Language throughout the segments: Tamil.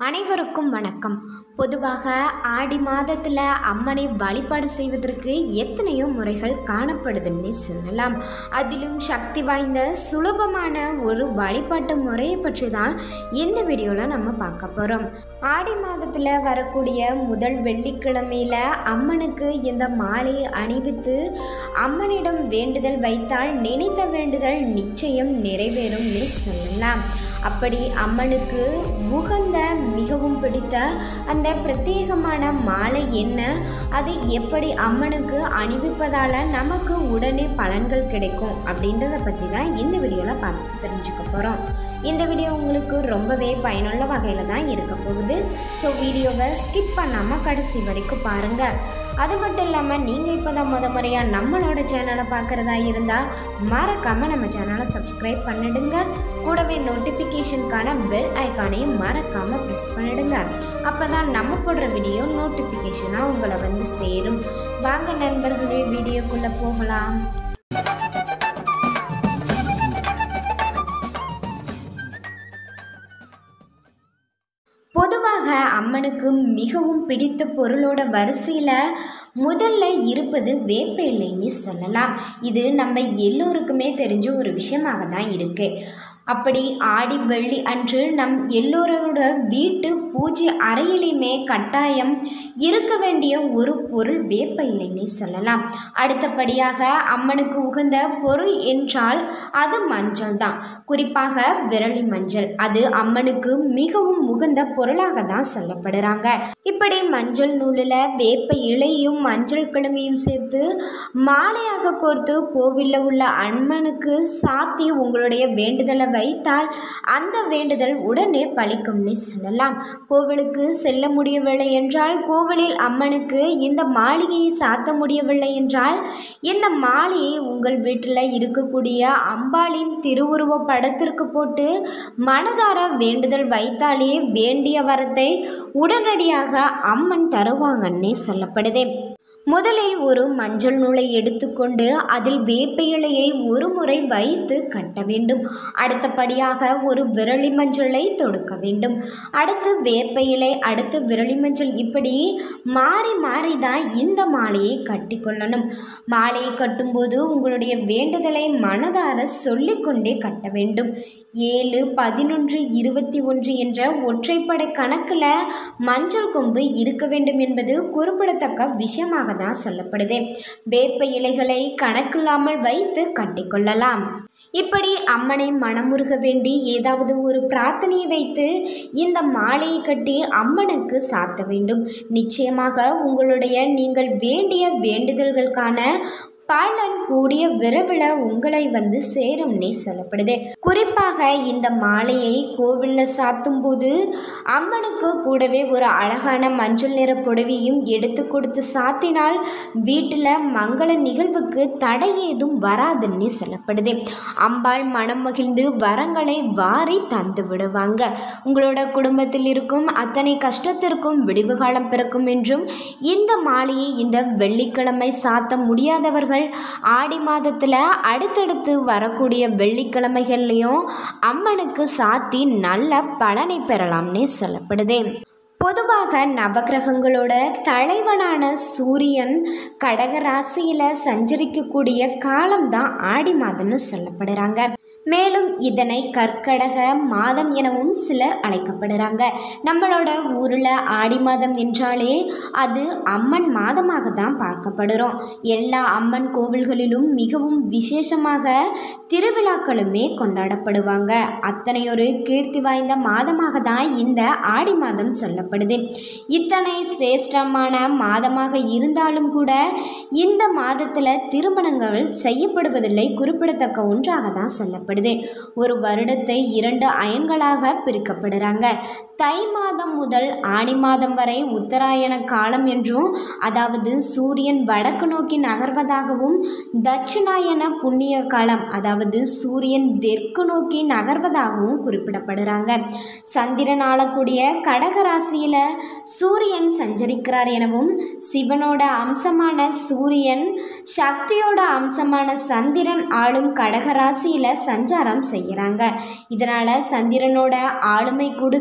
அனைவருக்கும் வணக்கம் பொதுவாக ஆடி மாதத்தில் அம்மனை வழிபாடு செய்வதற்கு எத்தனையோ முறைகள் காணப்படுதுன்னு சொல்லலாம் அதிலும் சக்தி வாய்ந்த சுலபமான ஒரு வழிபாட்டு முறையை பற்றி தான் இந்த வீடியோவில் நம்ம பார்க்க போகிறோம் ஆடி மாதத்தில் வரக்கூடிய முதல் வெள்ளிக்கிழமையில் அம்மனுக்கு இந்த மாலையை அணிவித்து அம்மனிடம் வேண்டுதல் வைத்தால் நினைத்த வேண்டுதல் நிச்சயம் நிறைவேறும்னு சொல்லலாம் அப்படி அம்மனுக்கு உகந்த மிகவும் பிடித்த அந்த பிரத்யேகமான மாலை என்ன அது எப்படி அம்மனுக்கு அணிவிப்பதால் நமக்கு உடனே பலன்கள் கிடைக்கும் அப்படின்றத பற்றி தான் இந்த வீடியோவில் பார்த்து தெரிஞ்சுக்க போகிறோம் இந்த வீடியோ உங்களுக்கு ரொம்பவே பயனுள்ள வகையில் தான் இருக்க போகுது ஸோ வீடியோவை ஸ்கிப் பண்ணாமல் கடைசி வரைக்கும் பாருங்கள் அது மட்டும் இல்லாமல் நீங்கள் இப்போ தான் முத முறையாக நம்மளோட சேனலை பார்க்குறதா இருந்தால் மறக்காமல் நம்ம சேனலை சப்ஸ்கிரைப் பண்ணிடுங்க கூடவே நோட்டிஃபிகேஷனுக்கான பெல் ஐக்கானையும் மறக்காமல் ப்ரெஸ் பண்ணிடுங்க அப்போ தான் நம்ம போடுற வீடியோ நோட்டிஃபிகேஷனாக உங்களை வந்து சேரும் வாங்க நண்பர்களே வீடியோக்குள்ளே போகலாம் பொதுவாக அம்மனுக்கு மிகவும் பிடித்த பொருளோட வரிசையில் முதல்ல இருப்பது வேப்ப இலைன்னு சொல்லலாம் இது நம்ம எல்லோருக்குமே தெரிஞ்ச ஒரு விஷயமாக தான் இருக்குது அப்படி ஆடி வெள்ளி அன்று நம் எல்லோரோட வீட்டு பூஜை அறையிலையுமே கட்டாயம் இருக்க வேண்டிய ஒரு பொருள் வேப்ப இலைன்னு சொல்லலாம் அடுத்தபடியாக அம்மனுக்கு உகந்த பொருள் என்றால் அது மஞ்சள் தான் குறிப்பாக விரலி மஞ்சள் அது அம்மனுக்கு மிகவும் உகந்த பொருளாக தான் சொல்லப்படுறாங்க இப்படி மஞ்சள் நூலில் வேப்ப இலையும் மஞ்சள் கிழங்கையும் சேர்த்து மாலையாக கோர்த்து கோவிலில் உள்ள அம்மனுக்கு சாத்தி உங்களுடைய வேண்டுதலை வைத்தால் அந்த வேண்டுதல் உடனே பலிக்கும்னு சொல்லலாம் கோவிலுக்கு செல்ல முடியவில்லை என்றால் கோவிலில் அம்மனுக்கு இந்த மாளிகையை சாத்த முடியவில்லை என்றால் இந்த மாலையை உங்கள் வீட்டில் இருக்கக்கூடிய அம்பாளின் திருவுருவ படத்திற்கு போட்டு மனதார வேண்டுதல் வைத்தாலே வேண்டிய வரத்தை உடனடியாக அம்மன் தருவாங்கன்னே சொல்லப்படுது முதலில் ஒரு மஞ்சள் நூலை எடுத்துக்கொண்டு அதில் வேப்ப இலையை ஒரு முறை வைத்து கட்ட வேண்டும் அடுத்தபடியாக ஒரு விரலி மஞ்சளை தொடுக்க வேண்டும் அடுத்து வேப்ப இலை அடுத்து விரலி மஞ்சள் இப்படி மாறி மாறி தான் இந்த மாலையை கட்டி கொள்ளணும் மாலையை கட்டும்போது உங்களுடைய வேண்டுதலை மனதார சொல்லிக்கொண்டே கட்ட வேண்டும் ஏழு பதினொன்று இருபத்தி ஒன்று என்ற ஒற்றைப்படை கணக்கில் மஞ்சள் கொம்பு இருக்க வேண்டும் என்பது குறிப்பிடத்தக்க விஷயமாக தான் சொல்லப்படுது வேப்ப இலைகளை கணக்கில்லாமல் வைத்து கட்டிக்கொள்ளலாம் இப்படி அம்மனை மனமுருக வேண்டி ஏதாவது ஒரு பிரார்த்தனையை வைத்து இந்த மாலையை கட்டி அம்மனுக்கு சாத்த வேண்டும் நிச்சயமாக உங்களுடைய நீங்கள் வேண்டிய வேண்டுதல்களுக்கான பலன் கூடிய விரைவில் உங்களை வந்து சேரும்னே சொல்லப்படுது குறிப்பாக இந்த மாலையை கோவிலில் சாத்தும் போது அம்மனுக்கு கூடவே ஒரு அழகான மஞ்சள் நிற புடவையும் எடுத்து கொடுத்து சாத்தினால் வீட்டில் மங்கள நிகழ்வுக்கு தடை ஏதும் வராதுன்னு சொல்லப்படுது அம்பாள் மனம் மகிழ்ந்து வரங்களை வாரி தந்து விடுவாங்க உங்களோட குடும்பத்தில் இருக்கும் அத்தனை கஷ்டத்திற்கும் விடிவு காலம் பிறக்கும் என்றும் இந்த மாலையை இந்த வெள்ளிக்கிழமை சாத்த முடியாதவர்கள் ஆடி மாதத்தில் அடுத்தடுத்து வரக்கூடிய வெள்ளிக்கிழமைகள்லையும் அம்மனுக்கு சாத்தி நல்ல பலனை பெறலாம்னே சொல்லப்படுது பொதுவாக நவகிரகங்களோட தலைவனான சூரியன் கடக ராசியில் சஞ்சரிக்கக்கூடிய காலம்தான் ஆடி மாதம்னு சொல்லப்படுறாங்க மேலும் இதனை கற்கடக மாதம் எனவும் சிலர் அழைக்கப்படுறாங்க நம்மளோட ஊரில் ஆடி மாதம் என்றாலே அது அம்மன் மாதமாக தான் பார்க்கப்படுறோம் எல்லா அம்மன் கோவில்களிலும் மிகவும் விசேஷமாக திருவிழாக்களுமே கொண்டாடப்படுவாங்க அத்தனை ஒரு கீர்த்தி வாய்ந்த மாதமாக தான் இந்த ஆடி மாதம் சொல்லப்படுது இத்தனை சிரேஷ்டமான மாதமாக இருந்தாலும் கூட இந்த மாதத்தில் திருமணங்கள் செய்யப்படுவதில்லை குறிப்பிடத்தக்க ஒன்றாக தான் சொல்லப்படுது ஒரு வருடத்தை இரண்டு அயன்களாக பிரிக்கப்படுறாங்க தை மாதம் முதல் ஆணி மாதம் வரை உத்தராயண காலம் என்றும் அதாவது சூரியன் வடக்கு நோக்கி நகர்வதாகவும் தட்சிணாயன புண்ணிய காலம் அதாவது சூரியன் தெற்கு நோக்கி நகர்வதாகவும் குறிப்பிடப்படுறாங்க சந்திரன் ஆளக்கூடிய கடக ராசியில் சூரியன் சஞ்சரிக்கிறார் எனவும் சிவனோட அம்சமான சூரியன் சக்தியோட அம்சமான சந்திரன் ஆளும் கடக ராசியில் சஞ்சாரம் செய்கிறாங்க இதனால் சந்திரனோட ஆளுமை கூடுகிறது என்றும்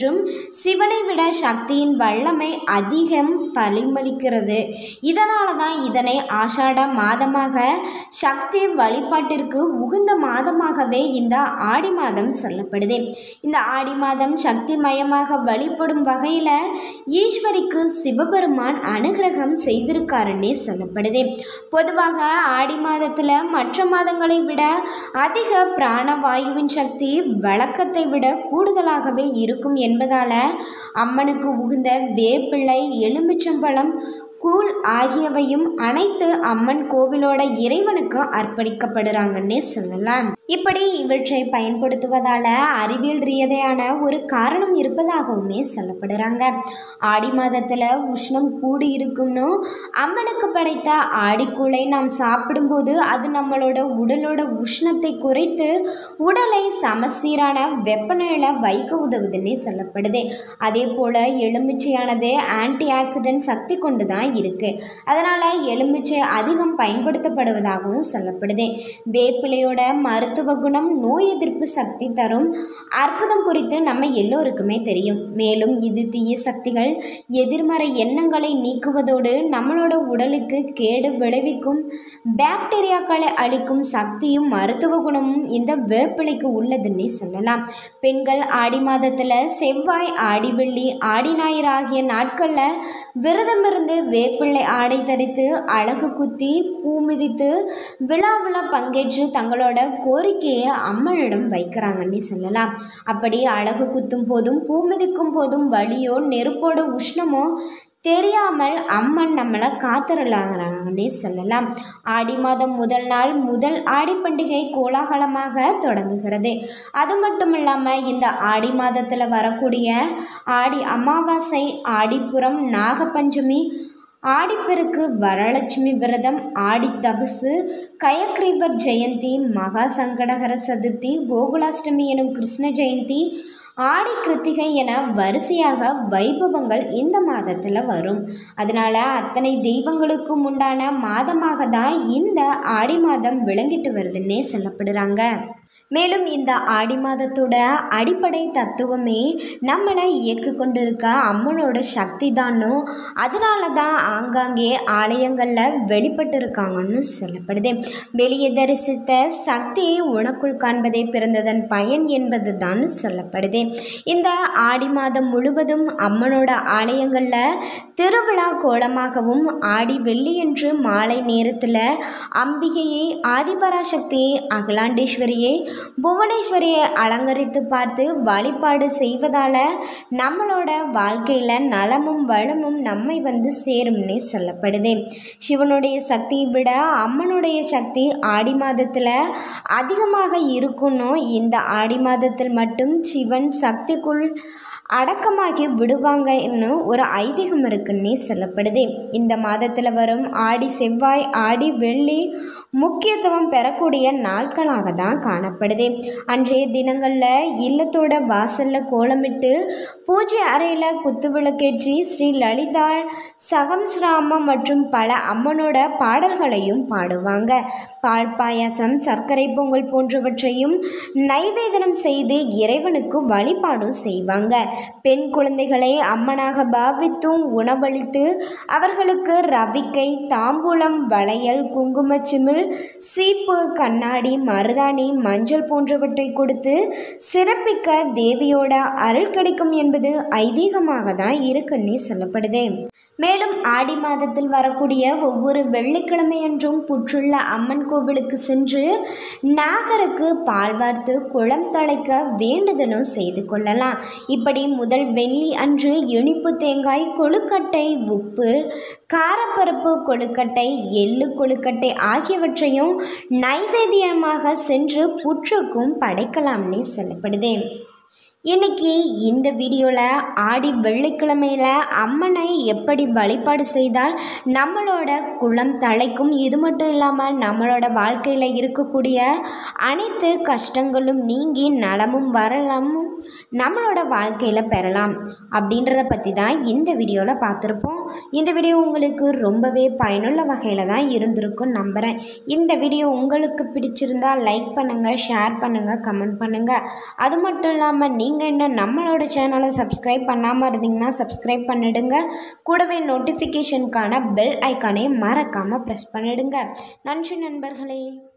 என்றும் சிவனை விட சக்தியின் வல்லமை அதிகம் பலிமளிக்கிறது இதனால தான் இதனை ஆஷாட மாதமாக சக்தி வழிபாட்டிற்கு உகந்த மாதமாகவே இந்த ஆடி மாதம் சொல்லப்படுது இந்த ஆடி மாதம் சக்தி மயமாக வழிபடும் வகையில் ஈஸ்வரிக்கு சிவபெருமான் அனுகிரகம் செய்திருக்காருன்னே சொல்லப்படுது பொதுவாக ஆடி மாதத்தில் மற்ற மாதங்களை விட அதிக பிராணவாயுவின் சக்தி வழக்கத்தை விட கூடுதலாகவே இருக்கும் என்பதால் அம்மனுக்கு உகுந்த வேப்பிள்ளை எலுமிச்சம்பழம் கூழ் ஆகியவையும் அனைத்து அம்மன் கோவிலோட இறைவனுக்கு அர்ப்பணிக்கப்படுறாங்கன்னே சொல்லலாம் இப்படி இவற்றை பயன்படுத்துவதால் அறிவியல் ரீதியான ஒரு காரணம் இருப்பதாகவுமே சொல்லப்படுறாங்க ஆடி மாதத்தில் உஷ்ணம் கூடி இருக்கும்னு அம்மனுக்கு படைத்த ஆடிக்கூளை நாம் சாப்பிடும்போது அது நம்மளோட உடலோட உஷ்ணத்தை குறைத்து உடலை சமசீரான வெப்பநிலையில் வைக்க உதவுதுன்னே சொல்லப்படுது அதே போல் எலுமிச்சையானது ஆன்டி ஆக்சிடென்ட் சக்தி கொண்டு தான் இருக்குது அதனால் எலுமிச்சை அதிகம் பயன்படுத்தப்படுவதாகவும் சொல்லப்படுது வேப்பிலையோட மருத்துவ குணம் நோய் எதிர்ப்பு சக்தி தரும் அற்புதம் குறித்து நம்ம எல்லோருக்குமே தெரியும் மேலும் இது தீய சக்திகள் எதிர்மறை எண்ணங்களை நீக்குவதோடு நம்மளோட உடலுக்கு கேடு விளைவிக்கும் பாக்டீரியாக்களை அழிக்கும் சக்தியும் மருத்துவ குணமும் இந்த வேப்பிலைக்கு உள்ளதுன்னே சொல்லலாம் பெண்கள் ஆடி மாதத்தில் செவ்வாய் ஆடி வெள்ளி ஆடி ஞாயிறு ஆகிய நாட்களில் விரதமிருந்து வேப்பிள்ளை ஆடை தரித்து அழகு குத்தி பூ மிதித்து விழாவில் பங்கேற்று தங்களோட கோரிக்கையை அம்மனிடம் வைக்கிறாங்கன்னு சொல்லலாம் அப்படி அழகு குத்தும் போதும் பூ மிதிக்கும் போதும் வலியோ நெருப்போட உஷ்ணமோ தெரியாமல் அம்மன் நம்மளை காத்திரலாங்கிறாங்கன்னே சொல்லலாம் ஆடி மாதம் முதல் நாள் முதல் ஆடி பண்டிகை கோலாகலமாக தொடங்குகிறது அது மட்டும் இல்லாமல் இந்த ஆடி மாதத்தில் வரக்கூடிய ஆடி அமாவாசை ஆடிப்புறம் நாகபஞ்சமி ஆடிப்பெருக்கு வரலட்சுமி விரதம் ஆடி தபசு கயக்ரீவர் ஜெயந்தி மகா சங்கடகர சதுர்த்தி கோகுலாஷ்டமி எனும் கிருஷ்ண ஜெயந்தி ஆடி கிருத்திகை என வரிசையாக வைபவங்கள் இந்த மாதத்தில் வரும் அதனால் அத்தனை தெய்வங்களுக்கும் உண்டான மாதமாக தான் இந்த ஆடி மாதம் விளங்கிட்டு வருதுன்னே சொல்லப்படுறாங்க மேலும் இந்த ஆடி மாதத்தோட அடிப்படை தத்துவமே நம்மளை இயக்கு கொண்டிருக்க அம்மனோட சக்தி தானோ அதனால தான் ஆங்காங்கே ஆலயங்களில் வெளிப்பட்டு இருக்காங்கன்னு சொல்லப்படுது வெளியே தரிசித்த சக்தியை உனக்குள் காண்பதே பிறந்ததன் பயன் என்பது தான் சொல்லப்படுது இந்த ஆடி மாதம் முழுவதும் அம்மனோட ஆலயங்களில் திருவிழா கோலமாகவும் ஆடி வெள்ளியன்று மாலை நேரத்தில் அம்பிகையை ஆதிபராசக்தியை அகிலாண்டேஸ்வரியை புவனேஸ்வரியை அலங்கரித்து பார்த்து வழிபாடு செய்வதால் நம்மளோட வாழ்க்கையில் நலமும் வளமும் நம்மை வந்து சேரும்னே சொல்லப்படுது சிவனுடைய சக்தியை விட அம்மனுடைய சக்தி ஆடி மாதத்தில் அதிகமாக இருக்கணும் இந்த ஆடி மாதத்தில் மட்டும் சிவன் சக்திக்குள் அடக்கமாகி விடுவாங்கன்னு ஒரு ஐதீகம் இருக்குன்னே சொல்லப்படுது இந்த மாதத்தில் வரும் ஆடி செவ்வாய் ஆடி வெள்ளி முக்கியத்துவம் பெறக்கூடிய நாட்களாக தான் காணப்படுது அன்றைய தினங்களில் இல்லத்தோட வாசலில் கோலமிட்டு பூஜை அறையில் குத்து விளக்கேற்றி ஸ்ரீ லலிதா சகம்ஸ்ராமம் மற்றும் பல அம்மனோட பாடல்களையும் பாடுவாங்க பால் பாயாசம் சர்க்கரை பொங்கல் போன்றவற்றையும் நைவேதனம் செய்து இறைவனுக்கு வழிபாடும் செய்வாங்க பெண் குழந்தைகளை அம்மனாக பாவித்தும் உணவளித்து அவர்களுக்கு ரவிக்கை தாம்பூலம் வளையல் குங்குமச்சிமிழ் சீப்பு கண்ணாடி மருதாணி மஞ்சள் போன்றவற்றை கொடுத்து சிறப்பிக்க தேவியோட அருள் கிடைக்கும் என்பது ஐதீகமாக தான் இருக்குன்னே சொல்லப்படுது மேலும் ஆடி மாதத்தில் வரக்கூடிய ஒவ்வொரு வெள்ளிக்கிழமையன்றும் புற்றுள்ள அம்மன் கோவிலுக்கு சென்று நாகருக்கு பால் வார்த்து குளம் தழைக்க வேண்டுதலும் செய்து கொள்ளலாம் இப்படி முதல் வெள்ளி அன்று இனிப்பு தேங்காய் கொழுக்கட்டை உப்பு காரப்பருப்பு கொழுக்கட்டை எள்ளு கொழுக்கட்டை ஆகியவற்றையும் நைவேத்தியமாக சென்று புற்றுக்கும் படைக்கலாம்னே சொல்லப்படுது இன்னைக்கு இந்த வீடியோவில் ஆடி வெள்ளிக்கிழமையில் அம்மனை எப்படி வழிபாடு செய்தால் நம்மளோட குளம் தலைக்கும் இது மட்டும் இல்லாமல் நம்மளோட வாழ்க்கையில் இருக்கக்கூடிய அனைத்து கஷ்டங்களும் நீங்கி நலமும் வரலாமும் நம்மளோட வாழ்க்கையில் பெறலாம் அப்படின்றத பற்றி தான் இந்த வீடியோவில் பார்த்துருப்போம் இந்த வீடியோ உங்களுக்கு ரொம்பவே பயனுள்ள வகையில் தான் இருந்திருக்கும் நம்புகிறேன் இந்த வீடியோ உங்களுக்கு பிடிச்சிருந்தா லைக் பண்ணுங்கள் ஷேர் பண்ணுங்கள் கமெண்ட் பண்ணுங்கள் அது மட்டும் இல்லாமல் நீங்கள் நீங்கள் இன்னும் நம்மளோட சேனலை சப்ஸ்கிரைப் பண்ணாமல் இருந்தீங்கன்னா சப்ஸ்கிரைப் பண்ணிடுங்க கூடவே நோட்டிஃபிகேஷனுக்கான பெல் ஐக்கானையும் மறக்காமல் ப்ரெஸ் பண்ணிடுங்க நன்றி நண்பர்களே